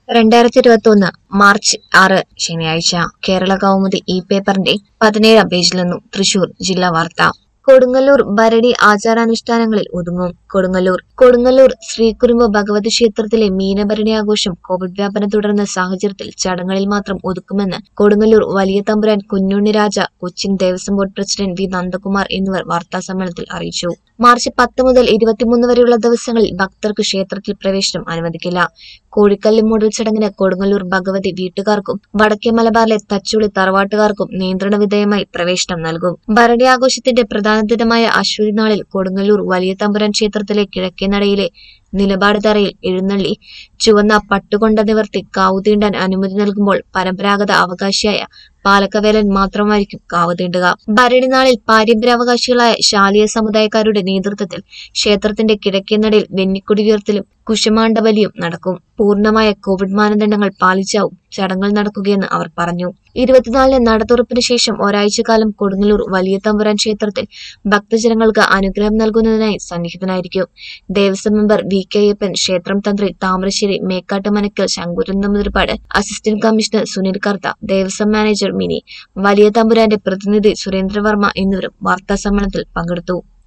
രണ്ടായിരത്തി ഇരുപത്തി ഒന്ന് മാർച്ച് ആറ് ശനിയാഴ്ച കേരള കൗമുദി ഈ പേപ്പറിന്റെ പതിനേഴാം പേജിൽ നിന്നും തൃശൂർ ജില്ലാ വാർത്ത കൊടുങ്ങല്ലൂർ ഭരണി ആചാരാനുഷ്ഠാനങ്ങളിൽ ഒതുങ്ങും കൊടുങ്ങല്ലൂർ കൊടുങ്ങല്ലൂർ ശ്രീകുരുമ്പ് ഭഗവതി ക്ഷേത്രത്തിലെ മീനഭരണി ആഘോഷം കോവിഡ് വ്യാപനം തുടർന്ന സാഹചര്യത്തിൽ ചടങ്ങുകളിൽ മാത്രം ഒതുക്കുമെന്ന് കൊടുങ്ങല്ലൂർ വലിയ തമ്പുരാൻ Kunjunni Raja Cochin Devaswom board president V Nandakumar എന്നിവർ വാർത്താസമ്മേളനത്തിൽ അറിയിച്ചു മാർച്ച് പത്ത് മുതൽ ഇരുപത്തിമൂന്ന് വരെയുള്ള ദിവസങ്ങളിൽ ഭക്തർക്ക് ക്ഷേത്രത്തിൽ പ്രവേശനം അനുവദിക്കില്ല കോഴിക്കല്ല് മൂടൽ ചടങ്ങിന് കൊടുങ്ങല്ലൂർ ഭഗവതി വീട്ടുകാർക്കും വടക്കേ മലബാറിലെ തച്ചുളി തറവാട്ടുകാർക്കും നിയന്ത്രണ വിധേയമായി പ്രവേശനം നൽകും ഭരണി ആഘോഷത്തിന്റെ പ്രധാന ദിനമായ അശ്വതി നാളിൽ കൊടുങ്ങല്ലൂർ വലിയ തമ്പുരാൻ ക്ഷേത്രത്തിലെ കിഴക്കേ നടയിലെ നിലപാട് തറയിൽ എഴുന്നള്ളി ചുവന്ന പട്ടുകൊണ്ട നിവർത്തി കാവു തീണ്ടാൻ അനുമതി നൽകുമ്പോൾ പരമ്പരാഗത അവകാശിയായ പാലക്കവേലൻ മാത്രമായിരിക്കും കാവ് തീണ്ടുക ഭരണി നാളിൽ പാരമ്പര്യാവകാശികളായ ശാലിയ സമുദായക്കാരുടെ നേതൃത്വത്തിൽ ക്ഷേത്രത്തിന്റെ കിഴക്കേ നടയിൽ വെന്നിക്കൊടി ഉയർത്തലും കുശമാണ്ഡബലിയും നടക്കും പൂർണ്ണമായ കോവിഡ് മാനദണ്ഡങ്ങൾ പാലിച്ചാവും ചടങ്ങുകൾ നടക്കുകയെന്ന് അവർ പറഞ്ഞു ഇരുപത്തിനാലിന് നട തുറപ്പിന് ശേഷം ഒരാഴ്ചക്കാലം കൊടുങ്ങല്ലൂർ വലിയ തമ്പുരാൻ ക്ഷേത്രത്തിൽ ഭക്തജനങ്ങൾക്ക് അനുഗ്രഹം നൽകുന്നതിനായി സന്നിഹിതനായിരിക്കും Devaswom member V K Ayyappan ക്ഷേത്രം തന്ത്രി Thamarassery Mekkattu Manakkal Shankuran Namboothiripad assistant commissioner Sunil Kartha Devaswom manager Mini വലിയ തമ്പുരാന്റെ പ്രതിനിധി സുരേന്ദ്രവർമ്മ എന്നിവരും വാർത്താസമ്മേളനത്തിൽ പങ്കെടുത്തു